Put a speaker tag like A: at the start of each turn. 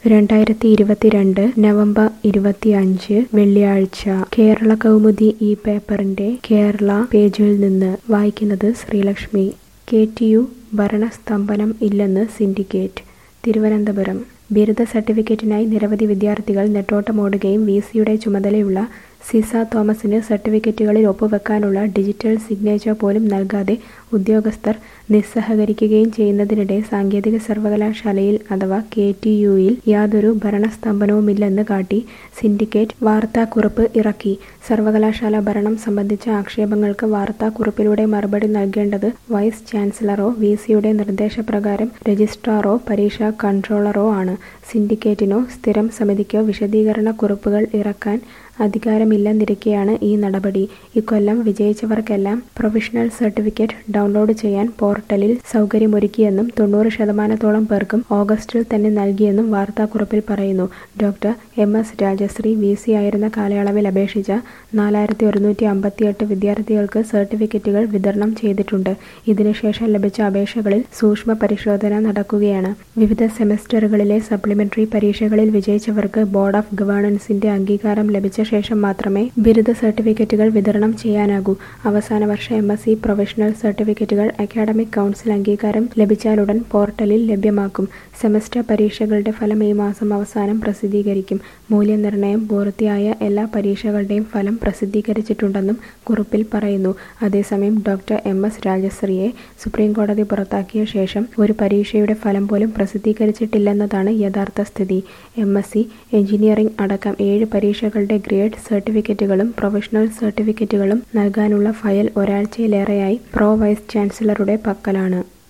A: രണ്ടായിരത്തി ഇരുപത്തിരണ്ട് നവംബർ ഇരുപത്തിയഞ്ച് വെള്ളിയാഴ്ച കേരള കൗമുദി ഈ പേപ്പറിന്റെ കേരള പേജിൽ നിന്ന് വായിക്കുന്നത് ശ്രീലക്ഷ്മി കെ ടി യു ഭരണസ്തംഭനം ഇല്ലെന്ന് സിൻഡിക്കേറ്റ് തിരുവനന്തപുരം ബിരുദ സർട്ടിഫിക്കറ്റിനായി നിരവധി വിദ്യാർത്ഥികൾ നെട്ടോട്ടമോടുകയും വി സിയുടെ ചുമതലയുള്ള സിസ തോമസിന് സർട്ടിഫിക്കറ്റുകളിൽ ഒപ്പുവെക്കാനുള്ള ഡിജിറ്റൽ സിഗ്നേച്ചർ പോലും നൽകാതെ ഉദ്യോഗസ്ഥർ നിസ്സഹകരിക്കുകയും ചെയ്യുന്നതിനിടെ സാങ്കേതിക സർവകലാശാലയിൽ അഥവാ കെ ടി യുയിൽ യാതൊരു ഭരണസ്തംഭനവുമില്ലെന്ന് കാട്ടി സിൻഡിക്കേറ്റ് വാർത്താക്കുറിപ്പ് ഇറക്കി സർവകലാശാല ഭരണം സംബന്ധിച്ച ആക്ഷേപങ്ങൾക്ക് വാർത്താക്കുറിപ്പിലൂടെ മറുപടി നൽകേണ്ടത് വൈസ് ചാൻസലറോ വി സിയുടെ നിർദ്ദേശപ്രകാരം രജിസ്ട്രാറോ പരീക്ഷാ കൺട്രോളറോ ആണ് സിൻഡിക്കേറ്റിനോ സ്ഥിരം സമിതിക്കോ വിശദീകരണ കുറിപ്പുകൾ ഇറക്കാൻ അധികാരമില്ലെന്നിരിക്കെയാണ് ഈ നടപടി ഇക്കൊല്ലം വിജയിച്ചവർക്കെല്ലാം പ്രൊവിഷണൽ സർട്ടിഫിക്കറ്റ് ഡൗൺലോഡ് ചെയ്യാൻ പോർട്ടലിൽ സൗകര്യമൊരുക്കിയെന്നും തൊണ്ണൂറ് ശതമാനത്തോളം പേർക്കും ഓഗസ്റ്റിൽ തന്നെ നൽകിയെന്നും വാർത്താക്കുറിപ്പിൽ പറയുന്നു doctor M S Rajashree V C ആയിരുന്ന കാലയളവിൽ അപേക്ഷിച്ച നാലായിരത്തി ഒരുന്നൂറ്റി അമ്പത്തിയെട്ട് വിദ്യാർത്ഥികൾക്ക് സർട്ടിഫിക്കറ്റുകൾ വിതരണം ചെയ്തിട്ടുണ്ട് ഇതിനുശേഷം ലഭിച്ച അപേക്ഷകളിൽ സൂക്ഷ്മ പരിശോധന നടക്കുകയാണ് വിവിധ സെമസ്റ്ററുകളിലെ സപ്ലിമെന്ററി പരീക്ഷകളിൽ വിജയിച്ചവർക്ക് ബോർഡ് ഓഫ് ഗവേണൻസിന്റെ അംഗീകാരം ലഭിച്ച ശേഷം മാത്രമേ ബിരുദ സർട്ടിഫിക്കറ്റുകൾ വിതരണം ചെയ്യാനാകൂ അവസാന വർഷ എം എസ് സി പ്രൊഫഷണൽ സർട്ടിഫിക്കറ്റുകൾ അക്കാഡമിക് കൗൺസിൽ അംഗീകാരം ലഭിച്ചാലുടൻ പോർട്ടലിൽ ലഭ്യമാക്കും സെമസ്റ്റർ പരീക്ഷകളുടെ ഫലം ഈ മാസം അവസാനം പ്രസിദ്ധീകരിക്കും മൂല്യനിർണ്ണയം പൂർത്തിയായ എല്ലാ പരീക്ഷകളുടെയും ഫലം പ്രസിദ്ധീകരിച്ചിട്ടുണ്ടെന്നും കുറിപ്പിൽ പറയുന്നു അതേസമയം ഡോക്ടർ എം എസ് രാജശ്രീയെ സുപ്രീംകോടതി പുറത്താക്കിയ ശേഷം ഒരു പരീക്ഷയുടെ ഫലം പോലും പ്രസിദ്ധീകരിച്ചിട്ടില്ലെന്നതാണ് യഥാർത്ഥ സ്ഥിതി എം എസ് സി എഞ്ചിനീയറിംഗ് അടക്കം ഏഴ് പരീക്ഷകളുടെ ഗ്രേഡ് സർട്ടിഫിക്കറ്റുകളും പ്രൊഫഷണൽ സർട്ടിഫിക്കറ്റുകളും നൽകാനുള്ള ഫയൽ ഒരാഴ്ചയിലേറെയായി പ്രോ വൈസ് ചാൻസലറുടെ പക്കലാണ്